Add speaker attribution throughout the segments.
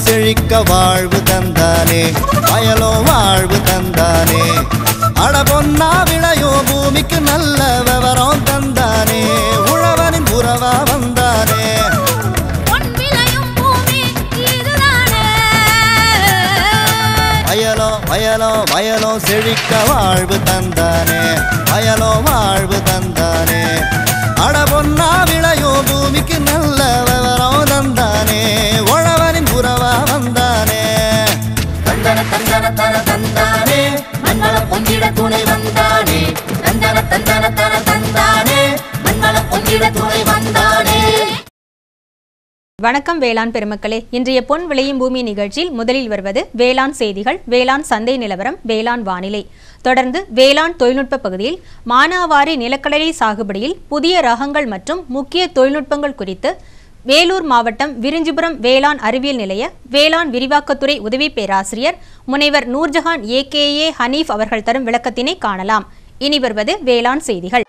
Speaker 1: செழிக்க வாழ்வு தந்தானே வயலோ வாழ்வு தந்தானே அட பொன்னா விளையோ பூமிக்கு நல்ல விவரம் தந்தானே உழவனின் உறவா வந்தானே
Speaker 2: பொன் விளையும் பூமி இதுதானே
Speaker 1: வயலோ வயலோ வயலோ செழிக்க வாழ்வு தந்தானே வயலோ வாழ்வு தந்தானே அட பொன்னா விளையோ பூமிக்கு நல்ல விவரம் தந்தானே உழவனின் உறவா வந்தானே
Speaker 2: தந்தன தந்தன தன தந்தானே மண்வளம் பொங்கிட துணை வந்தானே தந்தன தந்தன தன தந்தானே மண்வளம் பொங்கிட துணை வந்தானே
Speaker 3: வணக்கம் வேளாண் பெருமக்களே இன்றைய பொன் விளையும் பூமி நிகழ்ச்சியில் முதலில் வருவது வேளாண் செய்திகள் வேளாண் சந்தை நிலவரம் வேளாண் வானிலை தொடர்ந்து வேளாண் தொழில்நுட்ப பகுதியில் மானாவாரி நிலக்கடலை சாகுபடியில் புதிய ரகங்கள் மற்றும் முக்கிய தொழில்நுட்பங்கள் குறித்து வேலூர் மாவட்டம் விரிஞ்சிபுரம் வேளாண் அறிவியல் நிலைய வேளாண் விரிவாக்கத்துறை உதவி பேராசிரியர் முனைவர் நூர்ஜஹான் ஏகேஏ ஹனீஃப் அவர்கள் தரும் விளக்கத்தினை காணலாம் இனி வருவது வேளாண் செய்திகள்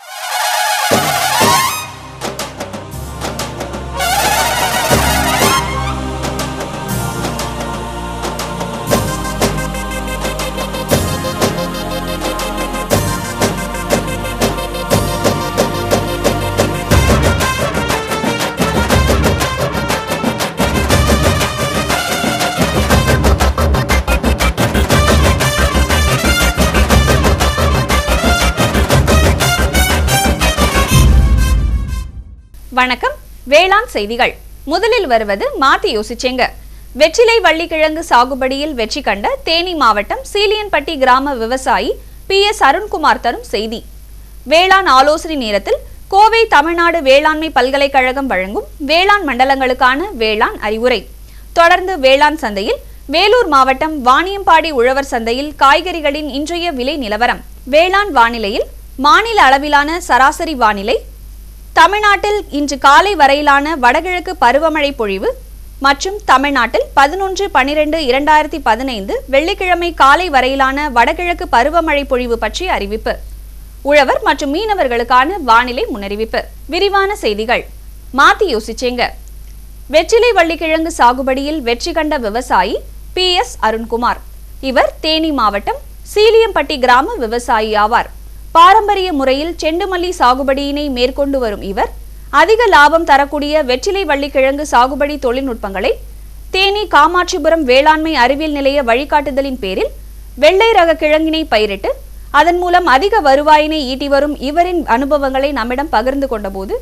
Speaker 4: வணக்கம் வேளாண் செய்திகள் முதலில் வருவது மாத்தி யோசிச்சேங்க வெற்றிலை வள்ளிக்கிழங்கு சாகுபடியில் வெற்றி கண்ட தேனி மாவட்டம் சீலியன்பட்டி கிராம விவசாயி பி எஸ் அருண்குமார் தரும் செய்தி வேளாண் ஆலோசனை நேரத்தில் கோவை தமிழ்நாடு வேளாண்மை பல்கலைக்கழகம் வழங்கும் வேளாண் மண்டலங்களுக்கான வேளாண் அறிவுரை தொடர்ந்து வேளாண் சந்தையில் வேலூர் மாவட்டம் வாணியம்பாடி உழவர் சந்தையில் காய்கறிகளின் இன்றைய விலை நிலவரம் வேளாண் வானிலையில் மாநில அளவிலான சராசரி வானிலை தமிழ்நாட்டில் இன்று காலை வரையிலான வடகிழக்கு பருவமழை பொழிவு மற்றும் தமிழ்நாட்டில் பதினொன்று பனிரெண்டு இரண்டாயிரத்தி பதினைந்து வெள்ளிக்கிழமை காலை வரையிலான வடகிழக்கு பருவமழை பொழிவு பற்றிய அறிவிப்பு உழவர் மற்றும் மீனவர்களுக்கான வானிலை முன்னறிவிப்பு விரிவான செய்திகள் மாத்தி யோசிச்சேங்க வெற்றிலை வள்ளிக்கிழங்கு சாகுபடியில் வெற்றி கண்ட விவசாயி பி எஸ் அருண்குமார் இவர் தேனி மாவட்டம் சீலியம்பட்டி கிராம விவசாயி ஆவார் பாரம்பரிய முறையில் செண்டுமல்லி சாகுபடியினை மேற்கொண்டு வரும் இவர் அதிக லாபம் தரக்கூடிய வெற்றிலை வள்ளிக்கிழங்கு சாகுபடி தொழில்நுட்பங்களை தேனி காமாட்சிபுரம் வேளாண்மை அறிவியல் நிலைய வழிகாட்டுதலின் பேரில் வெள்ளை ரக கிழங்கினை பயிரிட்டு அதன் மூலம் அதிக வருவாயினை ஈட்டி வரும் இவரின் அனுபவங்களை நம்மிடம் பகிர்ந்து கொண்டபோது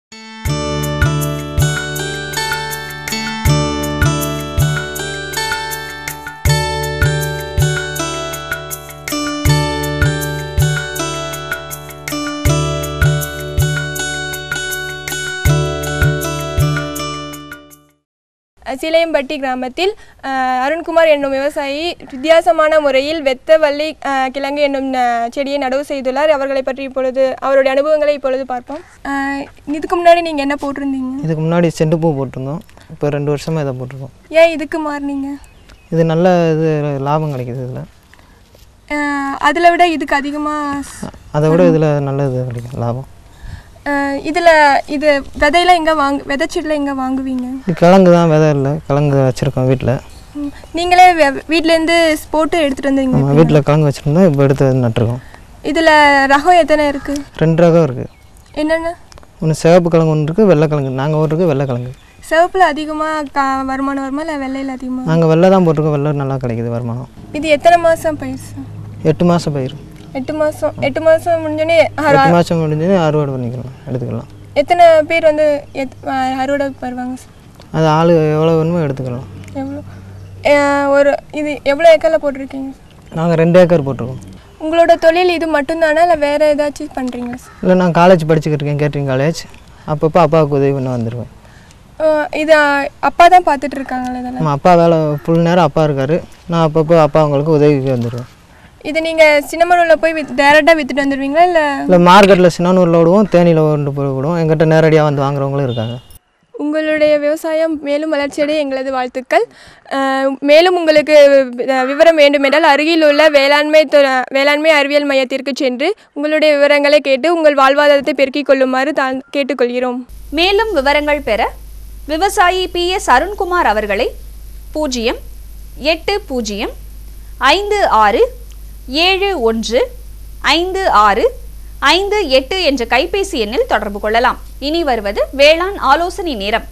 Speaker 5: சிலையம்பட்டி கிராமத்தில் அஹ், அருண்குமார் என்னும் விவசாயி வித்தியாசமான முறையில் வெத்த வள்ளி அஹ், கிழங்கு என்னும் அஹ், செடியை நடவு செய்துள்ளார் அவர்களை பற்றி இப்பொழுது அவருடைய அனுபவங்களை இப்பொழுது பார்ப்போம் அஹ், இதுக்கு முன்னாடி நீங்கள் என்ன போட்டிருந்தீங்க
Speaker 6: இதுக்கு முன்னாடி செண்டுப்பூ போட்டிருந்தோம் இப்போ ரெண்டு வருஷமாக இதை போட்டிருக்கோம்
Speaker 5: ஏன் இதுக்கு மாறினீங்க
Speaker 6: இது நல்ல இது லாபம் கிடைக்குது இதில்
Speaker 5: அதில் விட இதுக்கு அதிகமாக
Speaker 6: அதை விட இதில் நல்ல இது கிடைக்கும் லாபம்
Speaker 5: இதில் இது விதையெல்லாம் எங்கே வாங்க விதைச்செடியில் எங்கே வாங்குவீங்க
Speaker 6: இது கிழங்கு தான் விதை இல்லை கிழங்கு வச்சுருக்கோம் வீட்டில்
Speaker 5: ம், நீங்களே வெ- வீட்டிலேருந்து போட்டு எடுத்துகிட்டு வந்தீங்க
Speaker 6: நம்ம வீட்டில் கிழங்கு வச்சுருந்தோம் இப்போ எடுத்து வந்து நட்டுருக்கோம்
Speaker 5: இதில் ரகம் எத்தனை இருக்குது
Speaker 6: ரெண்டு ரகம் இருக்குது
Speaker 5: என்னென்ன
Speaker 6: ஒன்று சிவப்பு கிழங்கு ஒன்று இருக்குது வெள்ளை கிழங்கு நாங்கள் ஒரு இருக்குது வெள்ளை கிழங்கு
Speaker 5: சிவப்பில் அதிகமாக கா வருமானம் வருமா இல்லை வெள்ளையில் அதிகமாக
Speaker 6: நாங்கள் வெள்ளை தான் போட்டிருக்கோம் வெள்ளை நல்லா கிடைக்குது வருமானம்
Speaker 5: இது எத்தனை மாதம் பயிர் சார்?
Speaker 6: எட்டு மாதம் பயிர்
Speaker 5: எட்டு மாதம் எட்டு மாதம் முடிஞ்சோடனே
Speaker 6: எட்டு மாதம் முடிஞ்சு அறுவடை பண்ணிக்கலாம் எடுத்துக்கலாம்
Speaker 5: எத்தனை பேர் வந்து எத் அஹ் அறுவடை வருவாங்க சார்
Speaker 6: அது ஆள் எவ்வளோ வேணுமோ எடுத்துக்கலாம்
Speaker 5: எவ்வளோ அஹ் ஒரு இது எவ்வளோ ஏக்கரில் போட்டிருக்கீங்க
Speaker 6: நாங்கள் ரெண்டு ஏக்கர் போட்டிருக்கோம்
Speaker 5: உங்களோட தொழில் இது மட்டும்தானா இல்லை வேறு ஏதாச்சும் பண்ணுறீங்களா சார்
Speaker 6: இல்லை நான் காலேஜ் படிச்சுக்கிட்டு இருக்கேன் கேட்ரிங் காலேஜ் அப்பப்போ அப்பாவுக்கு உதவி பண்ண வந்துடுவேன்
Speaker 5: அஹ் இது அஹ், அப்பா தான் பார்த்துட்டு இருக்காங்களா இதெல்லாம்
Speaker 6: நம்ம அப்பா வேலை ஃபுல் நேரம் அப்பா இருக்கார் நான் அப்பப்போ அப்பா அவங்களுக்கு உதவிக்கு வந்துடுவேன்
Speaker 5: இது நீங்கள் சின்னமனூரில் போய் வித் டேரெக்டாக விற்றுட்டு வந்துடுவீங்களா இல்லை
Speaker 6: இல்லை மார்க்கெட்டில் சின்னனூரில் விடுவோம் தேனியில் கொண்டு போய் விடுவோம் எங்கிட்ட நேரடியாக வந்து வாங்குறவங்களும் இருக்காங்க
Speaker 5: உங்களுடைய விவசாயம் மேலும் வளர்ச்சியடைய எங்களது வாழ்த்துக்கள் அஹ், மேலும் உங்களுக்கு வி- விவரம் வேண்டுமென்றால் அருகில் உள்ள வேளாண்மை தொ- வேளாண்மை அறிவியல் மையத்திற்கு சென்று உங்களுடைய விவரங்களை கேட்டு உங்கள் வாழ்வாதாரத்தை பெருக்கிக் கொள்ளுமாறு தான் கேட்டுக்கொள்கிறோம்
Speaker 4: மேலும் விவரங்கள் பெற விவசாயி பி எஸ் அருண்குமார் அவர்களை பூஜ்ஜியம் எட்டு பூஜ்ஜியம் ஐந்து ஆறு ஏழு ஒன்று ஐந்து ஆறு ஐந்து எட்டு என்ற கைபேசி எண்ணில் தொடர்பு கொள்ளலாம் இனி வருவது வேளாண் ஆலோசனை நேரம்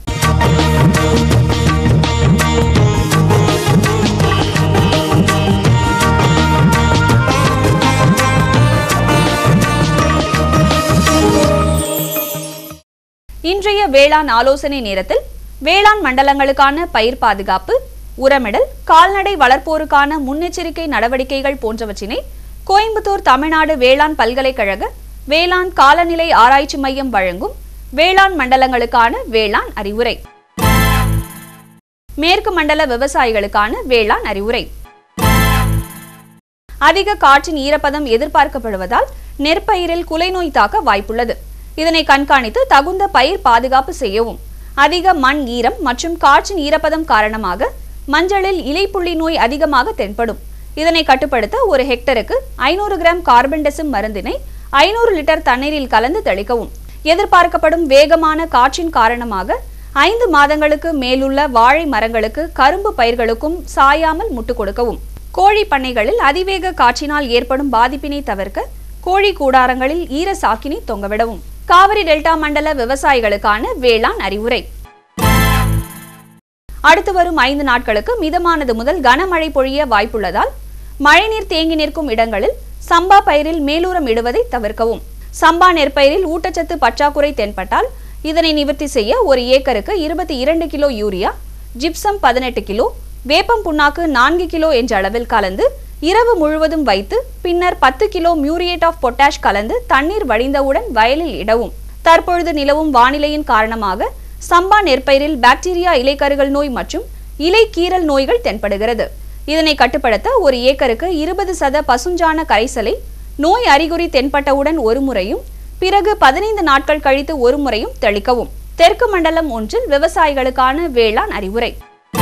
Speaker 4: இன்றைய வேளாண் ஆலோசனை நேரத்தில் வேளாண் மண்டலங்களுக்கான பயிர் பாதுகாப்பு உரமிடல் கால்நடை வளர்ப்போருக்கான முன்னெச்சரிக்கை நடவடிக்கைகள் போன்றவற்றினை கோயம்புத்தூர் தமிழ்நாடு வேளாண் பல்கலைக்கழக வேளாண் காலநிலை ஆராய்ச்சி மையம் வழங்கும் வேளாண் மண்டலங்களுக்கான வேளாண் அறிவுரை மேற்கு மண்டல விவசாயிகளுக்கான வேளாண் அறிவுரை அதிக காற்றின் ஈரப்பதம் எதிர்பார்க்கப்படுவதால் நெற்பயிரில் குலைநோய் தாக்க வாய்ப்புள்ளது இதனை கண்காணித்து தகுந்த பயிர் பாதுகாப்பு செய்யவும் அதிக மண் ஈரம் மற்றும் காற்றின் ஈரப்பதம் காரணமாக மஞ்சளில் இலைப்புள்ளி நோய் அதிகமாக தென்படும் இதனை கட்டுப்படுத்த ஒரு ஹெக்டருக்கு ஐநூறு கிராம் கார்பன்டெசிம் மருந்தினை ஐநூறு லிட்டர் தண்ணீரில் கலந்து தெளிக்கவும் எதிர்பார்க்கப்படும் வேகமான காற்றின் காரணமாக ஐந்து மாதங்களுக்கு மேலுள்ள வாழை மரங்களுக்கு கரும்பு பயிர்களுக்கும் சாயாமல் முட்டு கொடுக்கவும் கோழி பண்ணைகளில் அதிவேக காற்றினால் ஏற்படும் பாதிப்பினை தவிர்க்க கோழி கூடாரங்களில் ஈர சாக்கினை தொங்கவிடவும் காவிரி டெல்டா மண்டல விவசாயிகளுக்கான வேளாண் அறிவுரை அடுத்து வரும் ஐந்து நாட்களுக்கு மிதமானது முதல் கனமழை பொழிய வாய்ப்புள்ளதால் மழைநீர் தேங்கி நிற்கும் இடங்களில் சம்பா பயிரில் மேலூரம் இடுவதை தவிர்க்கவும் சம்பா நெற்பயிரில் ஊட்டச்சத்து பற்றாக்குறை தென்பட்டால் இதனை நிவர்த்தி செய்ய ஒரு ஏக்கருக்கு இருபத்தி இரண்டு கிலோ யூரியா ஜிப்சம் பதினெட்டு கிலோ வேப்பம் புண்ணாக்கு நான்கு கிலோ என்ற அளவில் கலந்து இரவு முழுவதும் வைத்து பின்னர் பத்து கிலோ மியூரியேட் ஆஃப் பொட்டாஷ் கலந்து தண்ணீர் வடிந்தவுடன் வயலில் இடவும் தற்பொழுது நிலவும் வானிலையின் காரணமாக சம்பா நெற்பயிரில் பாக்டீரியா இலைக்கருகள் நோய் மற்றும் இலை கீறல் நோய்கள் தென்படுகிறது இதனை கட்டுப்படுத்த ஒரு ஏக்கருக்கு இருபது சத பசுஞ்சான கரைசலை நோய் அறிகுறி தென்பட்டவுடன் ஒரு முறையும் பிறகு பதினைந்து நாட்கள் கழித்து ஒரு முறையும் தெளிக்கவும் தெற்கு மண்டலம் ஒன்றில் விவசாயிகளுக்கான வேளாண் அறிவுரை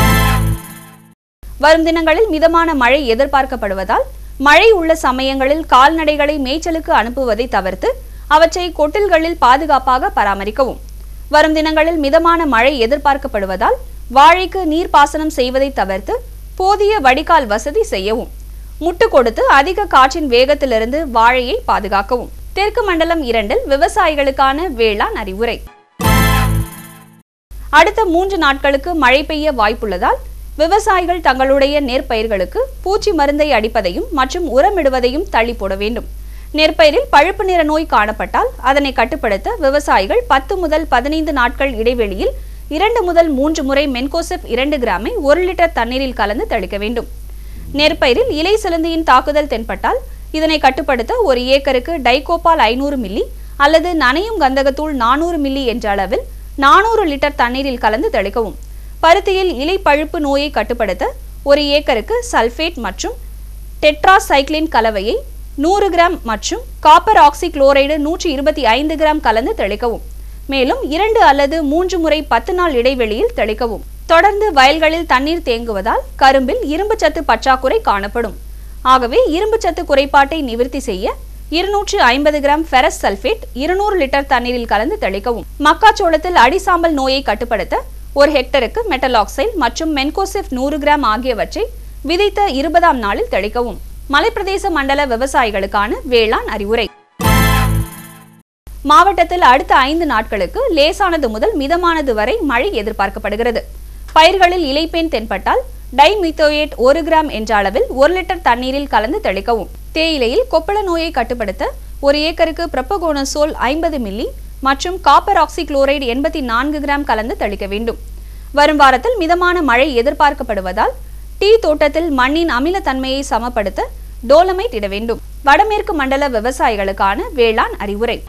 Speaker 4: வரும் தினங்களில் மிதமான மழை எதிர்பார்க்கப்படுவதால் மழை உள்ள சமயங்களில் கால்நடைகளை மேய்ச்சலுக்கு அனுப்புவதை தவிர்த்து அவற்றை கொட்டில்களில் பாதுகாப்பாக பராமரிக்கவும் வரும் தினங்களில் மிதமான மழை எதிர்பார்க்கப்படுவதால் வாழைக்கு நீர்ப்பாசனம் செய்வதை தவிர்த்து போதிய வடிகால் வசதி செய்யவும் முட்டு கொடுத்து அதிக காற்றின் வேகத்திலிருந்து வாழையை பாதுகாக்கவும் தெற்கு மண்டலம் இரண்டில் விவசாயிகளுக்கான வேளாண் அறிவுரை அடுத்த மூன்று நாட்களுக்கு மழை பெய்ய வாய்ப்புள்ளதால் விவசாயிகள் தங்களுடைய நெற்பயிர்களுக்கு பூச்சி மருந்தை அடிப்பதையும் மற்றும் உரமிடுவதையும் தள்ளி போட வேண்டும் நெற்பயிரில் பழுப்பு நிற நோய் காணப்பட்டால் அதனை கட்டுப்படுத்த விவசாயிகள் பத்து முதல் பதினைந்து நாட்கள் இடைவெளியில் இரண்டு முதல் மூன்று முறை மென்கோசெப் இரண்டு கிராமை ஒரு லிட்டர் தண்ணீரில் கலந்து தெளிக்க வேண்டும் நெற்பயிரில் இலை சிலந்தியின் தாக்குதல் தென்பட்டால் இதனை கட்டுப்படுத்த ஒரு ஏக்கருக்கு டைகோபால் ஐநூறு மில்லி அல்லது நனையும் கந்தகத்தூள் நானூறு மில்லி என்ற அளவில் நானூறு லிட்டர் தண்ணீரில் கலந்து தெளிக்கவும் பருத்தியில் இலை பழுப்பு நோயை கட்டுப்படுத்த ஒரு ஏக்கருக்கு சல்பேட் மற்றும் டெட்ராசைக்ளின் கலவையை நூறு கிராம் மற்றும் காப்பர் ஆக்சி குளோரைடு நூற்றி இருபத்தி ஐந்து கிராம் கலந்து தெளிக்கவும் மேலும் இரண்டு அல்லது மூன்று முறை பத்து நாள் இடைவெளியில் தெளிக்கவும் தொடர்ந்து வயல்களில் தண்ணீர் தேங்குவதால் கரும்பில் இரும்புச்சத்து பற்றாக்குறை காணப்படும் ஆகவே இரும்புச்சத்து குறைபாட்டை நிவர்த்தி செய்ய இருநூற்று ஐம்பது கிராம் ஃபெரஸ் சல்பேட் இருநூறு லிட்டர் தண்ணீரில் கலந்து தெளிக்கவும் மக்காச்சோளத்தில் அடிசாம்பல் நோயை கட்டுப்படுத்த ஒரு ஹெக்டருக்கு மெட்டலாக்சைல் மற்றும் மென்கோசிப் நூறு கிராம் ஆகியவற்றை விதைத்த இருபதாம் நாளில் தெளிக்கவும் மலைப்பிரதேச மண்டல விவசாயிகளுக்கான வேளாண் அறிவுரை மாவட்டத்தில் அடுத்த ஐந்து நாட்களுக்கு லேசானது முதல் மிதமானது வரை மழை எதிர்பார்க்கப்படுகிறது பயிர்களில் இலைப்பேன் தென்பட்டால் டைமித்தோயேட் ஒரு கிராம் என்ற அளவில் ஒரு லிட்டர் தண்ணீரில் கலந்து தெளிக்கவும் தேயிலையில் கொப்பள நோயை கட்டுப்படுத்த ஒரு ஏக்கருக்கு பிரப்பகோனசோல் ஐம்பது மில்லி மற்றும் காப்பர் ஆக்சி குளோரைடு எண்பத்தி நான்கு கிராம் கலந்து தெளிக்க வேண்டும் வரும் வாரத்தில் மிதமான மழை எதிர்பார்க்கப்படுவதால் டீ தோட்டத்தில் மண்ணின் அமிலத்தன்மையை சமப்படுத்த டோலமைட் இட வேண்டும் வடமேற்கு மண்டல விவசாயிகளுக்கான வேளாண் அறிவுரை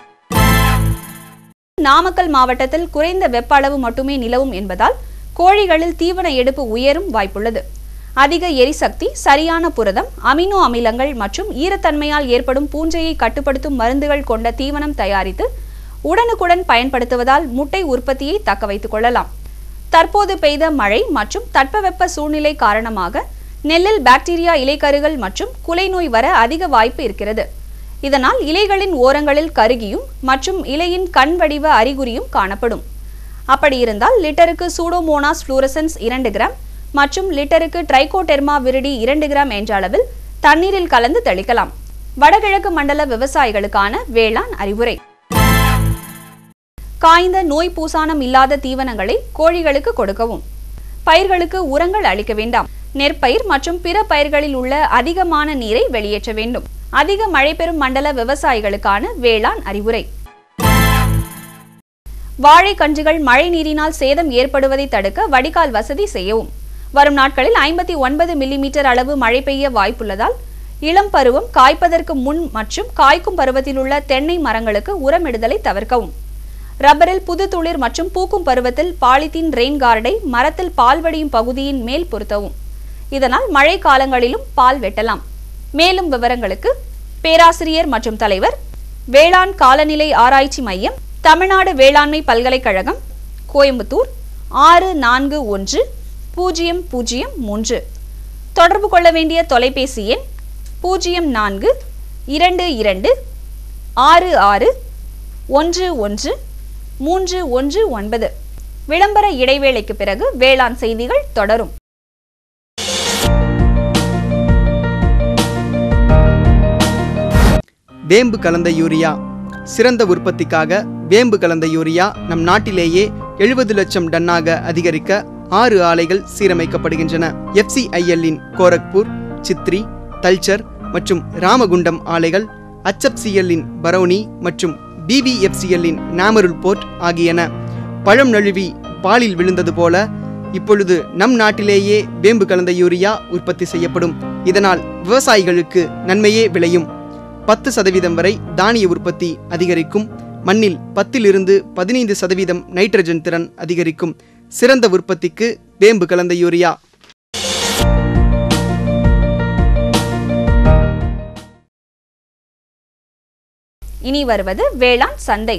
Speaker 4: நாமக்கல் மாவட்டத்தில் குறைந்த வெப்ப அளவு மட்டுமே நிலவும் என்பதால் கோழிகளில் தீவன எடுப்பு உயரும் வாய்ப்புள்ளது அதிக எரிசக்தி சரியான புரதம் அமினோ அமிலங்கள் மற்றும் ஈரத்தன்மையால் ஏற்படும் பூஞ்சையை கட்டுப்படுத்தும் மருந்துகள் கொண்ட தீவனம் தயாரித்து உடனுக்குடன் பயன்படுத்துவதால் முட்டை உற்பத்தியை தக்க வைத்துக் கொள்ளலாம் தற்போது பெய்த மழை மற்றும் தட்பவெப்ப சூழ்நிலை காரணமாக நெல்லில் பாக்டீரியா இலைக்கருகள் மற்றும் குலை நோய் வர அதிக வாய்ப்பு இருக்கிறது இதனால் இலைகளின் ஓரங்களில் கருகியும் மற்றும் இலையின் கண் வடிவ அறிகுறியும் காணப்படும் அப்படி இருந்தால் லிட்டருக்கு சூடோமோனாஸ் ஃப்ளூரசன்ஸ் இரண்டு கிராம் மற்றும் லிட்டருக்கு ட்ரைகோடெர்மா விரிடி இரண்டு கிராம் என்ற அளவில் தண்ணீரில் கலந்து தெளிக்கலாம் வடகிழக்கு மண்டல விவசாயிகளுக்கான வேளாண் அறிவுரை காய்ந்த நோய் பூசானம் இல்லாத தீவனங்களை கோழிகளுக்கு கொடுக்கவும் பயிர்களுக்கு உரங்கள் அளிக்க வேண்டாம் நெற்பயிர் மற்றும் பிற பயிர்களில் உள்ள அதிகமான நீரை வெளியேற்ற வேண்டும் அதிக மழை பெறும் மண்டல விவசாயிகளுக்கான வேளாண் அறிவுரை வாழை கன்றுகள் மழை நீரினால் சேதம் ஏற்படுவதை தடுக்க வடிகால் வசதி செய்யவும் வரும் நாட்களில் ஐம்பத்தி ஒன்பது மில்லிமீட்டர் அளவு மழை பெய்ய வாய்ப்புள்ளதால் இளம் பருவம் காய்ப்பதற்கு முன் மற்றும் காய்க்கும் பருவத்தில் உள்ள தென்னை மரங்களுக்கு உரமிடுதலை தவிர்க்கவும் ரப்பரில் புது துளிர் மற்றும் பூக்கும் பருவத்தில் பாலித்தீன் ரெயின் கார்டை மரத்தில் பால் வடியும் பகுதியின் மேல் பொருத்தவும் இதனால் மழை காலங்களிலும் பால் வெட்டலாம் மேலும் விவரங்களுக்கு பேராசிரியர் மற்றும் தலைவர் வேளாண் காலநிலை ஆராய்ச்சி மையம் தமிழ்நாடு வேளாண்மை பல்கலைக்கழகம் கோயம்புத்தூர் ஆறு நான்கு ஒன்று பூஜ்ஜியம் பூஜ்ஜியம் மூன்று தொடர்பு கொள்ள வேண்டிய தொலைபேசி எண் பூஜ்ஜியம் நான்கு இரண்டு இரண்டு ஆறு ஆறு ஒன்று ஒன்று மூன்று ஒன்று ஒன்பது விளம்பர இடைவேளைக்கு பிறகு வேளாண் செய்திகள் தொடரும்
Speaker 7: வேம்பு கலந்த யூரியா சிறந்த உற்பத்திக்காக வேம்பு கலந்த யூரியா நம் நாட்டிலேயே எழுபது லட்சம் டன்னாக அதிகரிக்க ஆறு ஆலைகள் சீரமைக்கப்படுகின்றன எஃப்சிஐஎல்லின் கோரக்பூர் சித்ரி தல்ச்சர் மற்றும் ராமகுண்டம் ஆலைகள் HFCL-இன் பரௌனி மற்றும் பிவிஎஃப்சிஎல்லின் நாமருல் போர்ட் ஆகியன பழம் நழுவி பாலில் விழுந்தது போல இப்பொழுது நம் நாட்டிலேயே வேம்பு கலந்த யூரியா உற்பத்தி செய்யப்படும் இதனால் விவசாயிகளுக்கு நன்மையே விளையும் பத்து சதவீதம் வரை தானிய உற்பத்தி அதிகரிக்கும் மண்ணில் பத்திலிருந்து பதினைந்து சதவீதம் நைட்ரஜன் திறன் அதிகரிக்கும் சிறந்த உற்பத்திக்கு வேம்பு கலந்த யூரியா
Speaker 4: இனி வருவது வேளாண் சந்தை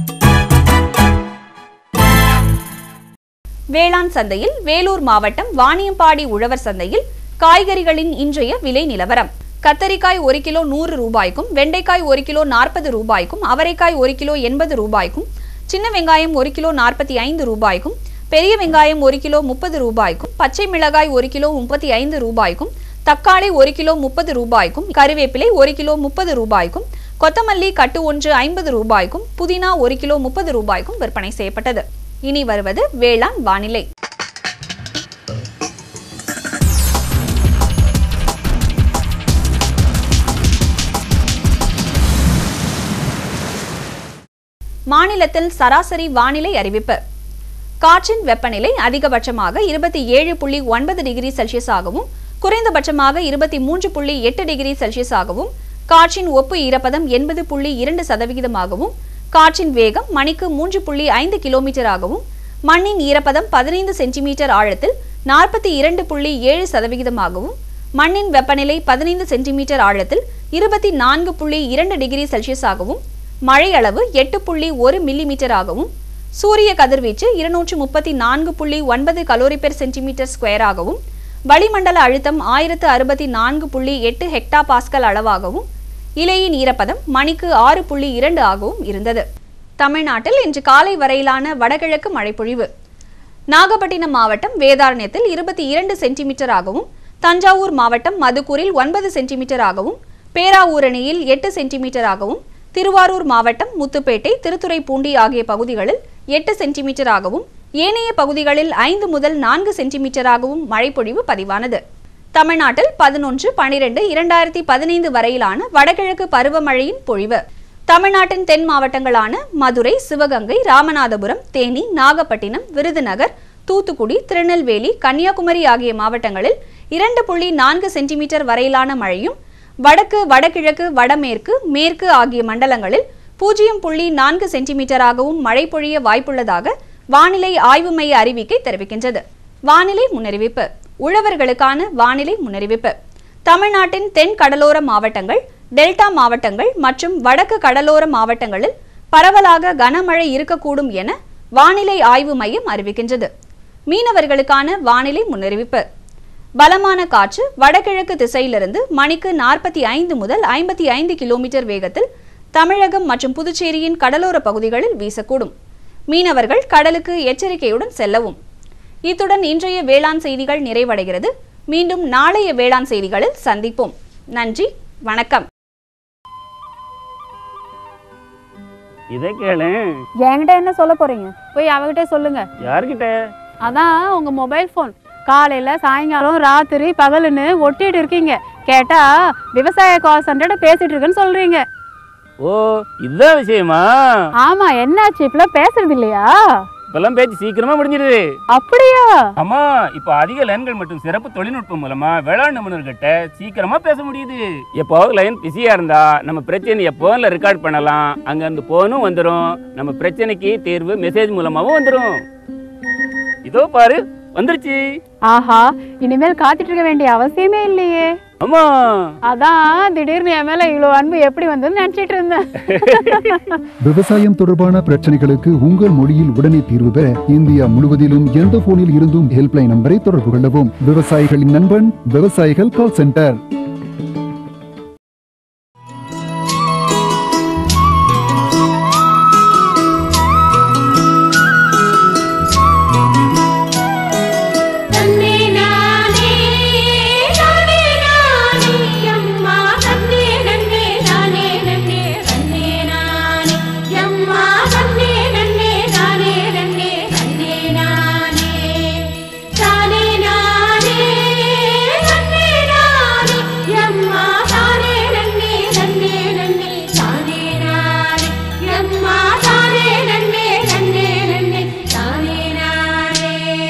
Speaker 4: வேளாண் சந்தையில் வேலூர் மாவட்டம் வாணியம்பாடி உழவர் சந்தையில் காய்கறிகளின் இன்றைய விலை நிலவரம் கத்தரிக்காய் ஒரு கிலோ நூறு ரூபாய்க்கும் வெண்டைக்காய் ஒரு கிலோ நாற்பது ரூபாய்க்கும் அவரைக்காய் ஒரு கிலோ எண்பது ரூபாய்க்கும் சின்ன வெங்காயம் ஒரு கிலோ நாற்பத்தி ஐந்து ரூபாய்க்கும் பெரிய வெங்காயம் ஒரு கிலோ முப்பது ரூபாய்க்கும் பச்சை மிளகாய் ஒரு கிலோ முப்பத்தி ஐந்து ரூபாய்க்கும் தக்காளி ஒரு கிலோ முப்பது ரூபாய்க்கும் கருவேப்பிலை ஒரு கிலோ முப்பது ரூபாய்க்கும் கொத்தமல்லி கட்டு ஒன்று ஐம்பது ரூபாய்க்கும் புதினா ஒரு கிலோ முப்பது ரூபாய்க்கும் விற்பனை செய்யப்பட்டது இனி வருவது வேளாண் வானிலை மாநிலத்தில் சராசரி வானிலை அறிவிப்பு காற்றின் வெப்பநிலை அதிகபட்சமாக இருபத்தி ஏழு புள்ளி ஒன்பது டிகிரி செல்சியஸாகவும் குறைந்தபட்சமாக இருபத்தி மூன்று புள்ளி எட்டு டிகிரி செல்சியஸாகவும் காற்றின் ஒப்பு ஈரப்பதம் எண்பது புள்ளி இரண்டு சதவிகிதமாகவும் காற்றின் வேகம் மணிக்கு மூன்று புள்ளி ஐந்து கிலோமீட்டராகவும் மண்ணின் ஈரப்பதம் பதினைந்து சென்டிமீட்டர் ஆழத்தில் நாற்பத்தி இரண்டு புள்ளி ஏழு சதவிகிதமாகவும் மண்ணின் வெப்பநிலை பதினைந்து சென்டிமீட்டர் ஆழத்தில் இருபத்தி நான்கு புள்ளி இரண்டு டிகிரி செல்சியஸாகவும் மழை அளவு எட்டு புள்ளி ஒரு மில்லிமீட்டராகவும் சூரிய கதிர்வீச்சு இருநூற்று முப்பத்தி நான்கு புள்ளி ஒன்பது கலோரி பெர் சென்டிமீட்டர் ஸ்கொயராகவும் வளிமண்டல அழுத்தம் ஆயிரத்து அறுபத்தி நான்கு புள்ளி எட்டு ஹெக்டா பாஸ்கல் அளவாகவும் இலையின் ஈரப்பதம் மணிக்கு ஆறு புள்ளி இரண்டு ஆகவும் இருந்தது தமிழ்நாட்டில் இன்று காலை வரையிலான வடகிழக்கு மழைப்பொழிவு நாகப்பட்டினம் மாவட்டம் வேதாரண்யத்தில் இருபத்தி இரண்டு சென்டிமீட்டராகவும் தஞ்சாவூர் மாவட்டம் மதுக்கூரில் ஒன்பது சென்டிமீட்டராகவும் பேராவூரணியில் எட்டு சென்டிமீட்டராகவும் திருவாரூர் மாவட்டம் முத்துப்பேட்டை திருத்துறைப்பூண்டி ஆகிய பகுதிகளில் எட்டு சென்டிமீட்டராகவும் ஏனைய பகுதிகளில் ஐந்து முதல் நான்கு சென்டிமீட்டராகவும் மழைப்பொழிவு பதிவானது தமிழ்நாட்டில் பதினொன்று பனிரெண்டு இரண்டாயிரத்தி பதினைந்து வரையிலான வடகிழக்கு பருவமழையின் பொழிவு தமிழ்நாட்டின் தென் மாவட்டங்களான மதுரை சிவகங்கை ராமநாதபுரம் தேனி நாகப்பட்டினம் விருதுநகர் தூத்துக்குடி திருநெல்வேலி கன்னியாகுமரி ஆகிய மாவட்டங்களில் இரண்டு புள்ளி நான்கு சென்டிமீட்டர் வரையிலான மழையும் வடக்கு வடகிழக்கு வடமேற்கு மேற்கு ஆகிய மண்டலங்களில் பூஜ்ஜியம் புள்ளி நான்கு சென்டிமீட்டராகவும் மழை பொழிய வாய்ப்புள்ளதாக வானிலை ஆய்வு மைய அறிவிக்கை தெரிவிக்கின்றது வானிலை முன்னறிவிப்பு உழவர்களுக்கான வானிலை முன்னறிவிப்பு தமிழ்நாட்டின் தென் கடலோர மாவட்டங்கள் டெல்டா மாவட்டங்கள் மற்றும் வடக்கு கடலோர மாவட்டங்களில் பரவலாக கனமழை இருக்கக்கூடும் என வானிலை ஆய்வு மையம் அறிவிக்கின்றது மீனவர்களுக்கான வானிலை முன்னறிவிப்பு பலமான காற்று வடகிழக்கு திசையிலிருந்து மணிக்கு நாற்பத்தி ஐந்து முதல் ஐம்பத்தி ஐந்து கிலோமீட்டர் வேகத்தில் தமிழகம் மற்றும் புதுச்சேரியின் கடலோர பகுதிகளில் வீசக்கூடும் மீனவர்கள் கடலுக்கு எச்சரிக்கையுடன் செல்லவும் இத்துடன் இன்றைய வேளாண் செய்திகள் நிறைவடைகிறது மீண்டும் நாளைய வேளாண் செய்திகளில் சந்திப்போம் நன்றி வணக்கம்
Speaker 8: இதை கேளு
Speaker 9: என்கிட்ட என்ன சொல்ல போறீங்க போய் அவகிட்ட சொல்லுங்க
Speaker 8: யார்கிட்ட
Speaker 9: அதான் உங்க மொபைல் ஃபோன் காலையில சாயங்காலம் ராத்திரி பகலுன்னு ஒட்டிட்டு இருக்கீங்க கேட்டா விவசாய கால் சென்டர்ட பேசிட்டு இருக்கேன்னு சொல்றீங்க
Speaker 8: ஓ இதுதான் விஷயமா
Speaker 9: ஆமா என்னாச்சு இப்பெல்லாம் பேசுறது இல்லையா
Speaker 8: இப்பெல்லாம் பேச்சு சீக்கிரமா முடிஞ்சிடுது
Speaker 9: அப்படியா
Speaker 8: ஆமா இப்போ அதிக லைன்கள் மற்றும் சிறப்பு தொழில்நுட்பம் மூலமா வேளாண் நிபுணர்கிட்ட சீக்கிரமா பேச முடியுது எப்போ லைன் பிஸியா இருந்தா நம்ம பிரச்சனை எப்போல ரெக்கார்ட் பண்ணலாம் அங்க இருந்து போனும் வந்துடும் நம்ம பிரச்சனைக்கு தீர்வு மெசேஜ் மூலமாவும் வந்துடும் இதோ பாரு வந்துருச்சு
Speaker 9: ஆஹா இனிமேல் காத்துட்டு இருக்க வேண்டிய அவசியமே இல்லையே
Speaker 8: ஆமா
Speaker 9: அதான் திடீர்னு என் மேல இவ்வளவு அன்பு எப்படி வந்ததுன்னு நினைச்சிட்டு இருந்தேன்
Speaker 10: விவசாயம் தொடர்பான பிரச்சனைகளுக்கு உங்கள் மொழியில் உடனே தீர்வு பெற இந்தியா முழுவதிலும் எந்த போனில் இருந்தும் ஹெல்ப்லைன் நம்பரை தொடர்பு கொள்ளவும் விவசாயிகளின் நண்பன் விவசாயிகள் கால் சென்டர்
Speaker 2: தன்னே நானே நானே நானே அம்மா தன்னே நன்னே நானே நன்னே தன்னே நானே அம்மா தன்னே நன்னே நானே நன்னே தன்னே நானே தானே நானே தன்னே நானே அம்மா தானே நன்னே நன்னே நன்னே தானே நானே அம்மா தானே நன்னே நன்னே நன்னே தானே நானே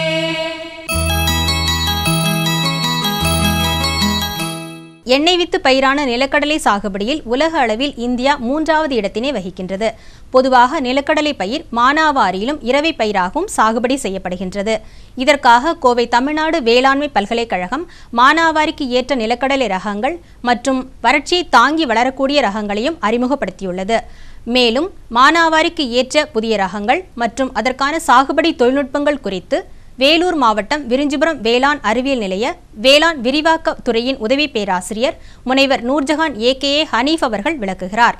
Speaker 3: எண்ணெய் வித்து பயிரான நிலக்கடலை சாகுபடியில் உலக அளவில் இந்தியா மூன்றாவது இடத்தினை வகிக்கின்றது பொதுவாக நிலக்கடலை பயிர் மானாவாரியிலும் இரவை பயிராகவும் சாகுபடி செய்யப்படுகின்றது இதற்காக கோவை தமிழ்நாடு வேளாண்மை பல்கலைக்கழகம் மானாவாரிக்கு ஏற்ற நிலக்கடலை ரகங்கள் மற்றும் வறட்சியை தாங்கி வளரக்கூடிய ரகங்களையும் அறிமுகப்படுத்தியுள்ளது மேலும் மானாவாரிக்கு ஏற்ற புதிய ரகங்கள் மற்றும் அதற்கான சாகுபடி தொழில்நுட்பங்கள் குறித்து வேலூர் மாவட்டம் விரிஞ்சிபுரம் வேளாண் அறிவியல் நிலைய வேளாண் விரிவாக்க துறையின் உதவி பேராசிரியர் முனைவர் நூர்ஜஹான் ஏகேஏ ஹனீஃப் அவர்கள் விளக்குகிறார்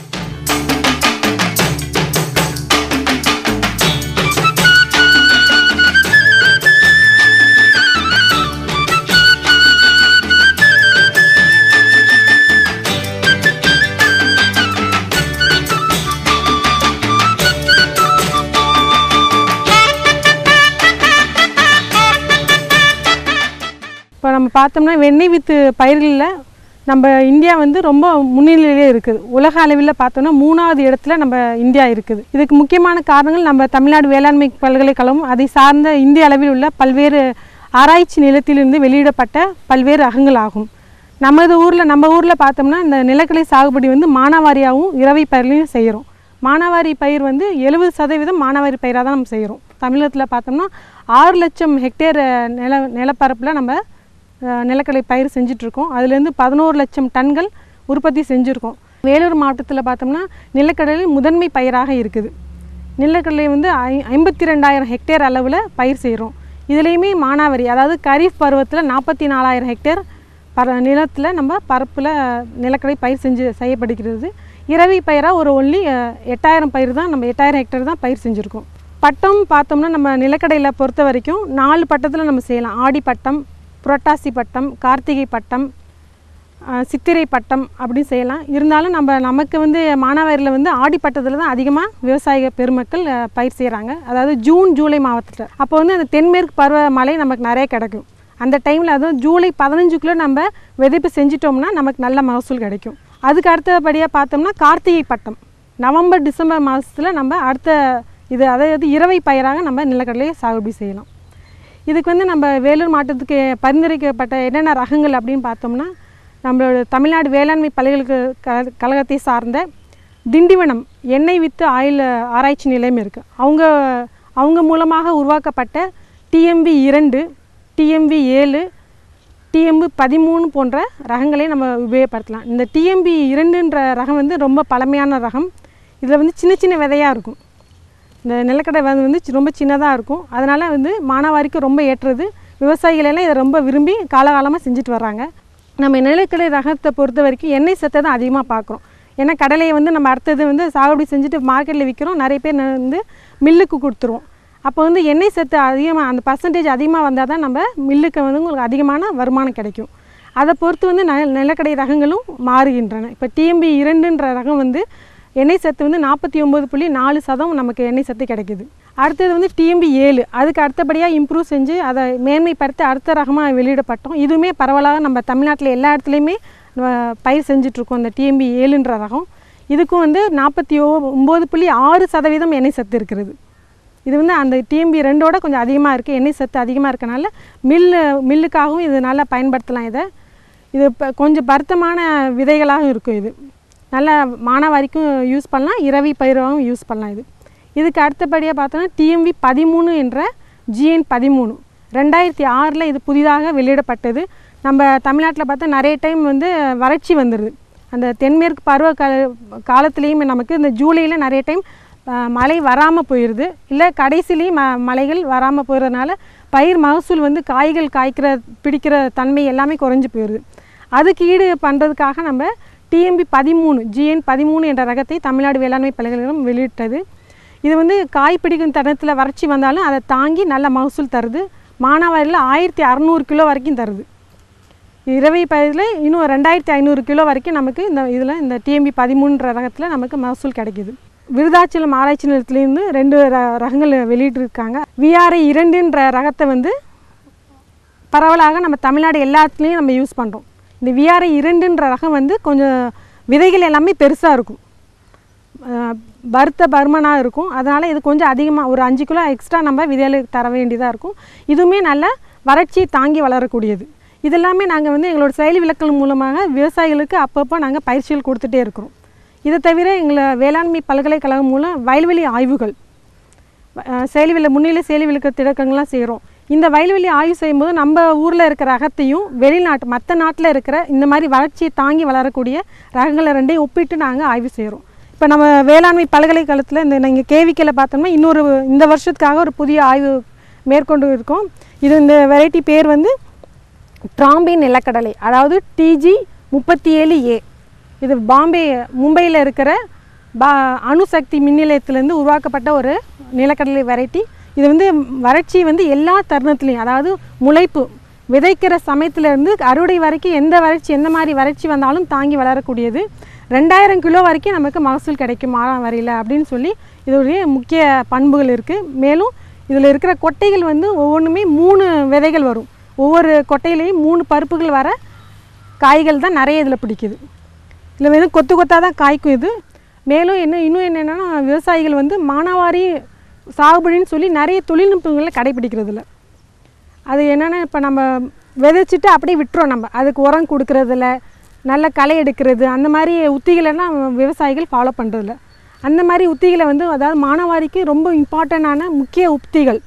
Speaker 11: இப்போ நம்ம பார்த்தோம்னா வெண்ணெய் வித்து பயிர்களில் நம்ம இந்தியா வந்து ரொம்ப முன்னிலையிலே இருக்குது உலக அளவில் பார்த்தோம்னா மூணாவது இடத்துல நம்ம இந்தியா இருக்குது இதுக்கு முக்கியமான காரணங்கள் நம்ம தமிழ்நாடு வேளாண்மை பல்கலைக்கழகம் அதை சார்ந்த இந்திய அளவில் உள்ள பல்வேறு ஆராய்ச்சி நிலத்திலிருந்து வெளியிடப்பட்ட பல்வேறு ரகங்கள் ஆகும் நமது ஊரில் நம்ம ஊரில் பார்த்தோம்னா இந்த நிலக்கடலை சாகுபடி வந்து மானாவாரியாகவும் இரவை பயிர்களையும் செய்கிறோம் மானாவாரி பயிர் வந்து எழுபது சதவீதம் மானாவாரி பயிராக தான் நம்ம செய்கிறோம் தமிழகத்தில் பார்த்தோம்னா ஆறு லட்சம் ஹெக்டேர் அஹ், நில நிலப்பரப்பில் நம்ம அஹ், நிலக்கடலை பயிர் செஞ்சிட்ருக்கோம் அதுலேருந்து பதினோரு லட்சம் டன்கள் உற்பத்தி செஞ்சுருக்கோம் வேலூர் மாவட்டத்தில் பார்த்தோம்னா நிலக்கடலை முதன்மை பயிராக இருக்குது நிலக்கடலை வந்து ஐ ஐம்பத்தி ரெண்டாயிரம் ஹெக்டேர் அளவில் பயிர் செய்கிறோம் இதுலேயுமே மானாவாரி அதாவது கரீஃப் பருவத்தில் நாற்பத்தி நாலாயிரம் ஹெக்டேர் பர நிலத்தில் நம்ம பரப்பில் நிலக்கடலை பயிர் செஞ்சு செய்யப்படுகிறது இரவி பயிராக ஒரு ஒன்லி எட்டாயிரம் பயிர் தான் நம்ம எட்டாயிரம் ஹெக்டேர் தான் பயிர் செஞ்சுருக்கோம் பட்டம் பார்த்தோம்னா நம்ம நிலக்கடையில் பொறுத்த வரைக்கும் நாலு பட்டத்தில் நம்ம செய்யலாம் ஆடி பட்டம் புரட்டாசி பட்டம் கார்த்திகை பட்டம் அஹ், சித்திரை பட்டம் அப்படின்னு செய்யலாம் இருந்தாலும் நம்ம நமக்கு வந்து மானாவாரியில் வந்து ஆடி பட்டத்தில் தான் அதிகமாக விவசாய பெருமக்கள் அஹ், பயிர் செய்கிறாங்க அதாவது ஜூன் ஜூலை மாவட்டத்தில் அப்போ வந்து அந்த தென்மேற்கு பருவ மழை நமக்கு நிறைய கிடைக்கும் அந்த டைமில் அதுவும் ஜூலை பதினஞ்சுக்குள்ளே நம்ம விதைப்பு செஞ்சிட்டோம்னா நமக்கு நல்ல மகசூல் கிடைக்கும் அதுக்கு அடுத்தபடியாக பார்த்தோம்னா கார்த்திகை பட்டம் நவம்பர் டிசம்பர் மாதத்தில் நம்ம அடுத்த இது அதாவது இரவை பயிராக நம்ம நிலக்கடலையை சாகுபடி செய்யலாம் இதுக்கு வந்து நம்ம வேலூர் மாவட்டத்துக்கு பரிந்துரைக்கப்பட்ட என்னென்ன ரகங்கள் அப்படின்னு பார்த்தோம்னா நம்மளோட தமிழ்நாடு வேளாண்மை பல்கலைக்கழக கழகத்தை சார்ந்த திண்டிவனம் எண்ணெய் வித்து ஆயில் ஆராய்ச்சி நிலையம் இருக்குது அவங்க அவங்க மூலமாக உருவாக்கப்பட்ட டிஎம்பி இரண்டு டிஎம்பி ஏழு டிஎம்பி பதிமூணு போன்ற ரகங்களை நம்ம உபயோகப்படுத்தலாம் இந்த டிஎம்பி இரண்டுன்ற ரகம் வந்து ரொம்ப பழமையான ரகம் இதில் வந்து சின்ன சின்ன விதையாக இருக்கும் இந்த நிலக்கடை வந்து வந்து சி- ரொம்ப சின்னதாக இருக்கும் அதனால் வந்து மானாவாரிக்கு ரொம்ப ஏற்றது விவசாயிகள் எல்லாம் இதை ரொம்ப விரும்பி காலகாலமாக செஞ்சுட்டு வர்றாங்க நம்ம நிலக்கடலை ரகத்தை பொறுத்த வரைக்கும் எண்ணெய் சத்தை தான் அதிகமாக பார்க்குறோம் ஏன்னா கடலையை வந்து நம்ம அடுத்தது வந்து சாகுபடி செஞ்சுட்டு மார்க்கெட்டில் விற்கிறோம் நிறைய பேர் ந- வந்து மில்லுக்கு கொடுத்துருவோம் அப்போ வந்து எண்ணெய் சத்து அதிகமாக அந்த பர்சன்டேஜ் அதிகமாக வந்தால் தான் நம்ம மில்லுக்கு வந்து உங்களுக்கு அதிகமான வருமானம் கிடைக்கும் அதை பொறுத்து வந்து ந நிலக்கடை ரகங்களும் மாறுகின்றன இப்போ டிஎம்பி இரண்டுன்ற ரகம் வந்து எண்ணெய் சத்து வந்து நாற்பத்தி ஒம்பது புள்ளி நாலு சதம் நமக்கு எண்ணெய் சத்து கிடைக்குது அடுத்தது வந்து டிஎம்பி ஏழு அதுக்கு அடுத்தபடியாக இம்ப்ரூவ் செஞ்சு அதை மேன்மைப்படுத்தி அடுத்த ரகமாக வெளியிடப்பட்டோம் இதுவுமே பரவலாக நம்ம தமிழ்நாட்டில் எல்லா இடத்துலையுமே நம்ம பயிர் செஞ்சிட்ருக்கோம் இந்த டிஎம்பி ஏழுன்ற ரகம் இதுக்கும் வந்து நாற்பத்தி ஓ ஒம்பது புள்ளி ஆறு சதவீதம் எண்ணெய் சத்து இருக்கிறது இது வந்து அந்த டிஎம்பி ரெண்டோட கொஞ்சம் அதிகமாக இருக்குது எண்ணெய் சத்து அதிகமாக இருக்கனால மில்லு மில்லுக்காகவும் இது நல்லா பயன்படுத்தலாம் இதை இது இப்போ கொஞ்சம் பருத்தமான விதைகளாகவும் இருக்கும் இது நல்லா மானாவாரிக்கும் யூஸ் பண்ணலாம் இரவி பயிராகவும் யூஸ் பண்ணலாம் இது இதுக்கு அடுத்தபடியாக பார்த்தோன்னா டிஎம்வி பதிமூணு என்ற ஜிஎன் பதிமூணு ரெண்டாயிரத்தி ஆறில் இது புதிதாக வெளியிடப்பட்டது நம்ம தமிழ்நாட்டில் பார்த்தா நிறைய டைம் வந்து வறட்சி வந்துடுது அந்த தென்மேற்கு பருவ கால காலத்துலேயுமே நமக்கு இந்த ஜூலையில் நிறைய டைம் மழை வராமல் போயிடுது இல்லை கடைசிலேயும் ம மழைகள் வராமல் போயிடுறதுனால பயிர் மகசூல் வந்து காய்கள் காய்க்கிற பிடிக்கிற தன்மை எல்லாமே குறைஞ்சி போயிடுது அதுக்கு ஈடு பண்ணுறதுக்காக நம்ம டிஎம்பி பதிமூணு ஜிஎன் பதிமூணு என்ற ரகத்தை தமிழ்நாடு வேளாண்மை பல்கலைக்கழகம் வெளியிட்டது இது வந்து காய் பிடிக்கும் தருணத்தில் வறட்சி வந்தாலும் அதை தாங்கி நல்ல மகசூல் தருது மானாவாரியில் ஆயிரத்தி அறநூறு கிலோ வரைக்கும் தருது இரவை பயிரில் இன்னும் ரெண்டாயிரத்தி ஐநூறு கிலோ வரைக்கும் நமக்கு இந்த இதில் இந்த டிஎம்பி பதிமூணுன்ற ரகத்தில் நமக்கு மகசூல் கிடைக்கிது விருதாச்சலம் ஆராய்ச்சி நிலையத்துலேருந்து ரெண்டு ர ரகங்கள் வெளியிட்டிருக்காங்க விஆர்ஐ இரண்டுன்ற ரகத்தை வந்து பரவலாக நம்ம தமிழ்நாடு எல்லாத்துலேயும் நம்ம யூஸ் பண்ணுறோம் இந்த விஆர்ஐ இரண்டுன்ற ரகம் வந்து கொஞ்சம் விதைகள் எல்லாமே பெருசாக இருக்கும் பருத்த பருமனாக இருக்கும் அதனால் இது கொஞ்சம் அதிகமாக ஒரு அஞ்சு கிலோ எக்ஸ்ட்ரா நம்ம விதைகளுக்கு தர வேண்டியதாக இருக்கும் இதுவுமே நல்ல வறட்சியை தாங்கி வளரக்கூடியது இதெல்லாமே நாங்கள் வந்து எங்களோட செயல் விளக்கல் மூலமாக விவசாயிகளுக்கு அப்பப்போ நாங்கள் பயிற்சிகள் கொடுத்துட்டே இருக்கிறோம் இதை தவிர எங்களை வேளாண்மை பல்கலைக்கழகம் மூலம் வயல்வெளி ஆய்வுகள் செயல்வில முன்னிலை செயலி விளக்க திடக்கங்கள்லாம் செய்கிறோம் இந்த வயல்வெளி ஆய்வு செய்யும்போது நம்ம ஊரில் இருக்கிற ரகத்தையும் வெளிநாட்டு மற்ற நாட்டில் இருக்கிற இந்த மாதிரி வளர்ச்சியை தாங்கி வளரக்கூடிய ரகங்களை ரெண்டையும் ஒப்பிட்டு நாங்கள் ஆய்வு செய்கிறோம் இப்போ நம்ம வேளாண்மை பல்கலைக்கழகத்தில் இந்த நீங்கள் கேவிக்கையில் பார்த்தோம்னா இன்னொரு இந்த வருஷத்துக்காக ஒரு புதிய ஆய்வு மேற்கொண்டு இருக்கோம் இது இந்த வெரைட்டி பேர் வந்து ட்ராம்பே நிலக்கடலை அதாவது டிஜி முப்பத்தி ஏழு ஏ இது பாம்பே மும்பையில் இருக்கிற பா அணுசக்தி மின் நிலையத்திலேருந்து உருவாக்கப்பட்ட ஒரு நிலக்கடலை வெரைட்டி இது வந்து வறட்சி வந்து எல்லா தருணத்துலேயும் அதாவது முளைப்பு விதைக்கிற சமயத்துலேருந்து அறுவடை வரைக்கும் எந்த வறட்சி எந்த மாதிரி வறட்சி வந்தாலும் தாங்கி வளரக்கூடியது ரெண்டாயிரம் கிலோ வரைக்கும் நமக்கு மகசூல் கிடைக்கும் மானாவாரியில் அப்படின்னு சொல்லி இதோடைய முக்கிய பண்புகள் இருக்குது மேலும் இதில் இருக்கிற கொட்டைகள் வந்து ஒவ்வொன்றுமே மூணு விதைகள் வரும் ஒவ்வொரு கொட்டையிலையும் மூணு பருப்புகள் வர காய்கள் தான் நிறைய இதில் பிடிக்குது இதில் வந்து கொத்து கொத்தாக தான் காய்க்கும் இது மேலும் என்ன இன்னும் என்னென்னா விவசாயிகள் வந்து மானாவாரி சாகுபடின்னு சொல்லி நிறைய தொழில்நுட்பங்களை கடைபிடிக்கிறது இல்லை அது என்னென்னா இப்போ நம்ம விதைச்சிட்டு அப்படியே விட்டுறோம் நம்ம அதுக்கு உரம் கொடுக்கறதில்ல நல்ல களை எடுக்கிறது அந்த மாதிரி உத்திகளெல்லாம் விவசாயிகள் ஃபாலோ பண்ணுறதில்ல அந்த மாதிரி உத்திகளை வந்து அதாவது மானாவாரிக்கு ரொம்ப இம்பார்ட்டண்ட்டான முக்கிய உத்திகள்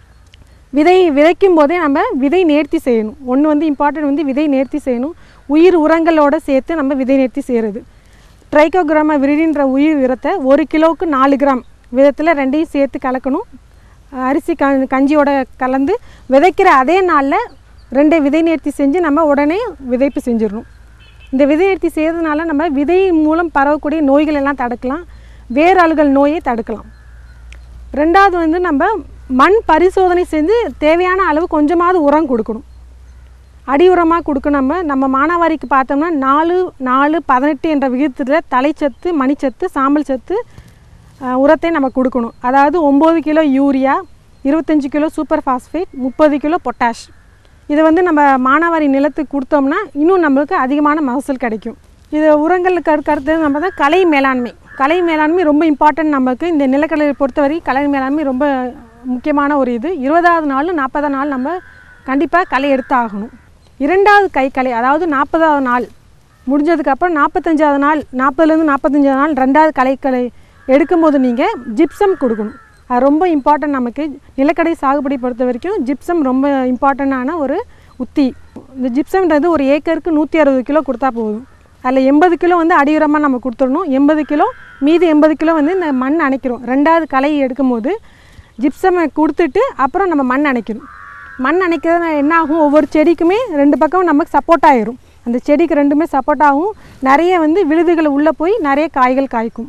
Speaker 11: விதை விதைக்கும் போதே நம்ம விதை நேர்த்தி செய்யணும் ஒன்று வந்து இம்பார்ட்டன்ட் வந்து விதை நேர்த்தி செய்யணும் உயிர் உரங்களோடு சேர்த்து நம்ம விதை நேர்த்தி செய்கிறது ட்ரைகோகிராம விரிடின்ற உயிர் உரத்தை ஒரு கிலோவுக்கு நாலு கிராம் விதத்தில் ரெண்டையும் சேர்த்து கலக்கணும் அரிசி க கஞ்சியோட கலந்து விதைக்கிற அதே நாளில் ரெண்டை விதை நேர்த்தி செஞ்சு நம்ம உடனே விதைப்பு செஞ்சிடணும் இந்த விதை நேர்த்தி செய்கிறதுனால நம்ம விதை மூலம் பரவக்கூடிய நோய்கள் எல்லாம் தடுக்கலாம் வேரல்கள் நோயை தடுக்கலாம் ரெண்டாவது வந்து நம்ம மண் பரிசோதனை செஞ்சு தேவையான அளவு கொஞ்சமாவது உரம் கொடுக்கணும் அடி உரமாக கொடுக்கணும் நம்ம நம்ம மானாவாரிக்கு பார்த்தோம்னா நாலு நாலு பதினெட்டு என்ற விகிதத்தில் தலைச்சத்து மணிச்சத்து சாம்பல் சத்து உரத்தை நம்ம கொடுக்கணும் அதாவது ஒம்பது கிலோ யூரியா இருபத்தஞ்சி கிலோ சூப்பர் ஃபாஸ்பேட் முப்பது கிலோ பொட்டாஷ் இதை வந்து நம்ம மானாவாரி நிலத்துக்கு கொடுத்தோம்னா இன்னும் நம்மளுக்கு அதிகமான மகசூல் கிடைக்கும் இது உரங்களுக்கு அடுத்து நம்ம தான் கலை மேலாண்மை கலை மேலாண்மை ரொம்ப இம்பார்ட்டன்ட் நமக்கு இந்த நிலக்கடலை பொறுத்தவரை கலை மேலாண்மை ரொம்ப முக்கியமான ஒரு இது இருபதாவது நாள் நாற்பதாவது நாள் நம்ம கண்டிப்பாக களை எடுத்து ஆகணும் இரண்டாவது கை களை அதாவது நாற்பதாவது நாள் முடிஞ்சதுக்கப்புறம் நாற்பத்தஞ்சாவது நாள் நாற்பதுலேருந்து நாற்பத்தஞ்சாவது நாள் ரெண்டாவது களைக்களை எடுக்கும்போது நீங்கள் ஜிப்சம் கொடுக்கணும் அது ரொம்ப இம்பார்ட்டன்ட் நமக்கு நிலக்கடை சாகுபடி பொறுத்த வரைக்கும் ஜிப்சம் ரொம்ப இம்பார்ட்டண்ட்டான ஒரு உத்தி இந்த ஜிப்சம்ன்றது ஒரு ஏக்கருக்கு நூற்றி அறுபது கிலோ கொடுத்தா போதும் அதில் எண்பது கிலோ வந்து அடியுரமாக நம்ம கொடுத்துடணும் எண்பது கிலோ மீதி எண்பது கிலோ வந்து இந்த மண் அணைக்கிறோம் ரெண்டாவது களை எடுக்கும்போது ஜிப்சமை கொடுத்துட்டு அப்புறம் நம்ம மண் அணைக்கணும் மண் அணைக்கிறது என்ன ஆகும் ஒவ்வொரு செடிக்குமே ரெண்டு பக்கம் நமக்கு சப்போர்ட் ஆயிரும் அந்த செடிக்கு ரெண்டுமே சப்போர்ட் ஆகும் நிறைய வந்து விழுதுகள் உள்ளே போய் நிறைய காய்கள் காய்க்கும்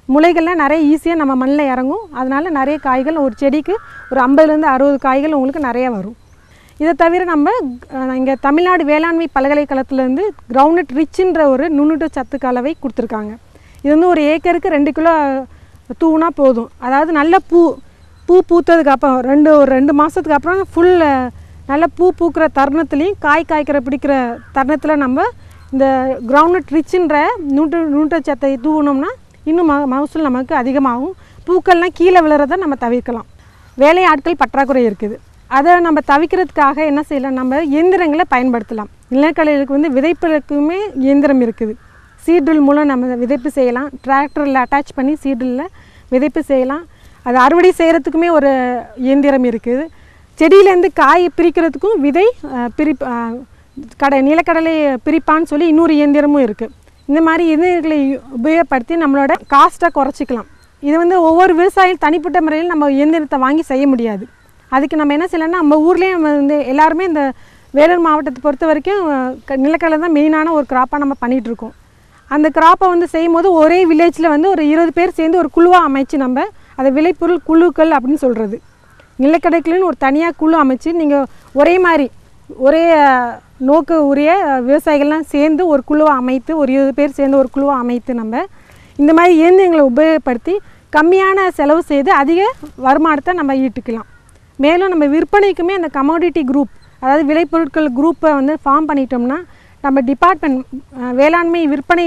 Speaker 11: முளைகள்லாம் நிறைய ஈஸியாக நம்ம மண்ணில் இறங்கும் அதனால நிறைய காய்கள் ஒரு செடிக்கு ஒரு ஐம்பதுலேருந்து அறுபது காய்கள் உங்களுக்கு நிறைய வரும் இதை தவிர நம்ம இங்கே தமிழ்நாடு வேளாண்மை பல்கலைக்கழகத்துலேருந்து கிரவுண்ட் ரிச்ன்ற ஒரு நுண்ணுட்டு சத்து கலவை கொடுத்துருக்காங்க இது வந்து ஒரு ஏக்கருக்கு ரெண்டு கிலோ தூவுனா போதும் அதாவது நல்ல பூ பூ பூத்ததுக்கு அப்புறம் ரெண்டு ஒரு ரெண்டு மாதத்துக்கு அப்புறம் ஃபுல் நல்ல பூ பூக்கிற தருணத்துலேயும் காய் காய்க்கிற பிடிக்கிற தருணத்தில் நம்ம இந்த கிரவுண்ட் ரிச்சுன்ற நூற்று நூற்றச்சத்தை தூவினோம்னா இன்னும் ம மகசூல் நமக்கு அதிகமாகும் பூக்கள்லாம் கீழே விழுறதை நம்ம தவிர்க்கலாம் வேலையாட்கள் பற்றாக்குறை இருக்குது அதை நம்ம தவிர்க்கிறதுக்காக என்ன செய்யலாம் நம்ம இயந்திரங்களை பயன்படுத்தலாம் நிலக்கடலைகளுக்கு வந்து விதைப்பதற்குமே இயந்திரம் இருக்குது சீட்ரில் மூலம் நம்ம விதைப்பு செய்யலாம் டிராக்டரில் அட்டாச் பண்ணி சீட்ரில் விதைப்பு செய்யலாம் அது அறுவடை செய்கிறதுக்குமே ஒரு இயந்திரம் இருக்குது செடியிலேருந்து காய் பிரிக்கிறதுக்கும் விதை அஹ், பிரி அஹ், கடை நிலக்கடலை பிரிப்பான்னு சொல்லி இன்னொரு இயந்திரமும் இருக்குது இந்த மாதிரி இயந்திரங்களை உபயோகப்படுத்தி நம்மளோட காஸ்ட்டை குறைச்சிக்கலாம் இது வந்து ஒவ்வொரு விவசாயியும் தனிப்பட்ட முறையில் நம்ம இயந்திரத்தை வாங்கி செய்ய முடியாது அதுக்கு நம்ம என்ன செய்யலாம்னா நம்ம ஊர்லேயே நம்ம வந்து எல்லாருமே இந்த வேலூர் மாவட்டத்தை பொறுத்த வரைக்கும் அஹ், க- நிலக்கடலை தான் மெயினான ஒரு கிராப்பாக நம்ம பண்ணிகிட்டு இருக்கோம் அந்த கிராப்பை வந்து செய்யும் போது ஒரே வில்லேஜில் வந்து ஒரு இருபது பேர் சேர்ந்து ஒரு குழுவாக அமைச்சு நம்ம அதை விளைபொருள் குழுக்கள் அப்படின்னு சொல்கிறது நிலக்கடைக்குன்னு ஒரு தனியாக குழு அமைச்சு நீங்கள் ஒரே மாதிரி ஒரே அஹ், நோக்கு உரிய அஹ், விவசாயிகள்லாம் சேர்ந்து ஒரு குழுவை அமைத்து ஒரு இருபது பேர் சேர்ந்து ஒரு குழுவை அமைத்து நம்ம இந்த மாதிரி இயந்திரங்களை உபயோகப்படுத்தி கம்மியான செலவு செய்து அதிக வருமானத்தை நம்ம ஈட்டுக்கலாம் மேலும் நம்ம விற்பனைக்குமே அந்த கமாடிட்டி குரூப் அதாவது விளைபொருட்கள் குரூப்பை வந்து ஃபார்ம் பண்ணிட்டோம்னா நம்ம டிபார்ட்மெண்ட் வேளாண்மை விற்பனை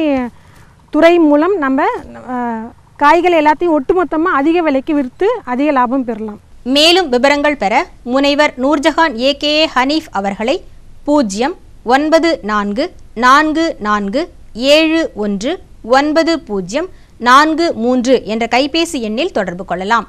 Speaker 11: துறை மூலம் நம்ம அஹ், காய்கள் எல்லாத்தையும் ஒட்டுமொத்தமாக அதிக விலைக்கு விற்று அதிக லாபம் பெறலாம்
Speaker 3: மேலும் விவரங்கள் பெற முனைவர் நூர்ஜஹான் ஏகேஏ ஹனீஃப் அவர்களை பூஜ்ஜியம் ஒன்பது நான்கு நான்கு நான்கு ஏழு ஒன்று ஒன்பது பூஜ்ஜியம் நான்கு மூன்று என்ற கைபேசி எண்ணில் தொடர்பு கொள்ளலாம்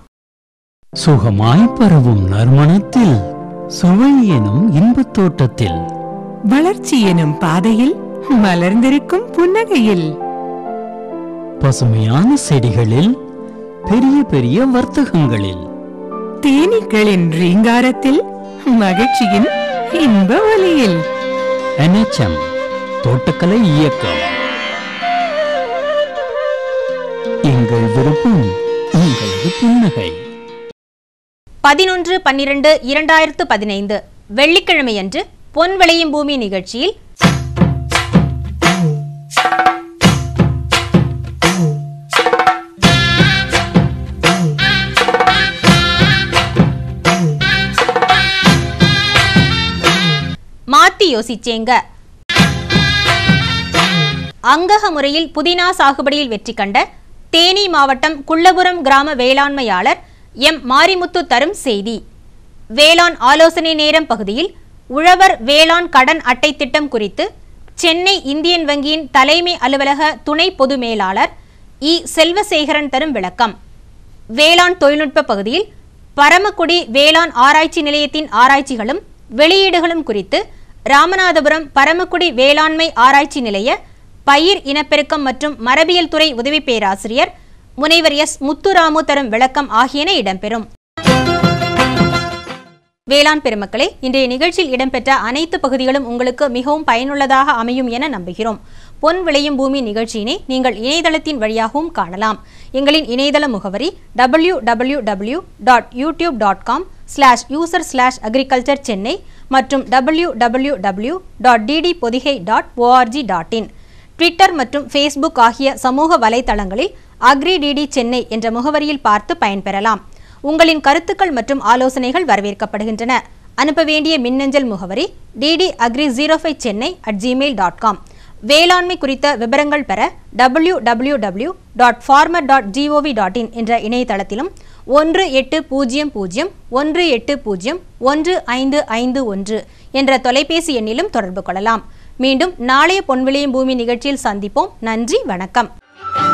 Speaker 12: சுகமாய் பரவும் நறுமணத்தில் சுவை எனும் இன்பத் தோட்டத்தில்
Speaker 13: வளர்ச்சி எனும் பாதையில் மலர்ந்திருக்கும் புன்னகையில்
Speaker 12: பசுமையான செடிகளில் பெரிய பெரிய வர்த்தகங்களில்
Speaker 13: தேனீக்களின் ரீங்காரத்தில் மகிழ்ச்சியின் இன்ப ஒலியில்
Speaker 12: NHM தோட்டக்கலை இயக்கம் எங்கள் விருப்பம் உங்களது புன்னகை
Speaker 3: பதினொன்று பன்னிரண்டு இரண்டாயிரத்து பதினைந்து வெள்ளிக்கிழமையன்று பொன் விளையும் பூமி நிகழ்ச்சியில் மாத்தி யோசிச்சேங்க அங்கக முறையில் புதினா சாகுபடியில் வெற்றி கண்ட தேனி மாவட்டம் குள்ளபுரம் கிராம வேளாண்மையாளர் எம் மாரிமுத்து தரும் செய்தி வேளாண் ஆலோசனை நேரம் பகுதியில் உழவர் வேளாண் கடன் அட்டை திட்டம் குறித்து சென்னை இந்தியன் வங்கியின் தலைமை அலுவலக துணை பொது மேலாளர் இ செல்வசேகரன் தரும் விளக்கம் வேளாண் தொழில்நுட்ப பகுதியில் பரமக்குடி வேளாண் ஆராய்ச்சி நிலையத்தின் ஆராய்ச்சிகளும் வெளியீடுகளும் குறித்து ராமநாதபுரம் பரமக்குடி வேளாண்மை ஆராய்ச்சி நிலைய பயிர் இனப்பெருக்கம் மற்றும் மரபியல் துறை உதவி பேராசிரியர் முனைவர் எஸ் முத்துராமு தரும் விளக்கம் ஆகியன இடம்பெறும் வேளாண் பெருமக்களே இன்றைய நிகழ்ச்சியில் இடம்பெற்ற அனைத்து பகுதிகளும் உங்களுக்கு மிகவும் பயனுள்ளதாக அமையும் என நம்புகிறோம் பொன் விளையும் பூமி நிகழ்ச்சியினை நீங்கள் இணையதளத்தின் வழியாகவும் காணலாம் எங்களின் இணையதள முகவரி W W W dot YouTube dot com slash user slash agriculture Chennai மற்றும் W W W dot DD Podhigai dot O R G dot in Twitter மற்றும் ஃபேஸ்புக் ஆகிய சமூக வலைத்தளங்களில் அக்ரி டிடி சென்னை என்ற முகவரியில் பார்த்து பயன்பெறலாம் உங்களின் கருத்துக்கள் மற்றும் ஆலோசனைகள் வரவேற்கப்படுகின்றன அனுப்ப வேண்டிய மின்னஞ்சல் முகவரி DD agri zero five Chennai at Gmail dot com வேளாண்மை குறித்த விவரங்கள் பெற W W W dot farmer dot G O V dot in என்ற இணையதளத்திலும் ஒன்று எட்டு பூஜ்ஜியம் பூஜ்ஜியம் ஒன்று எட்டு பூஜ்ஜியம் ஒன்று ஐந்து ஐந்து ஒன்று என்ற தொலைபேசி எண்ணிலும் தொடர்பு கொள்ளலாம் மீண்டும் நாளைய பொன்விளையும் பூமி நிகழ்ச்சியில் சந்திப்போம் நன்றி வணக்கம்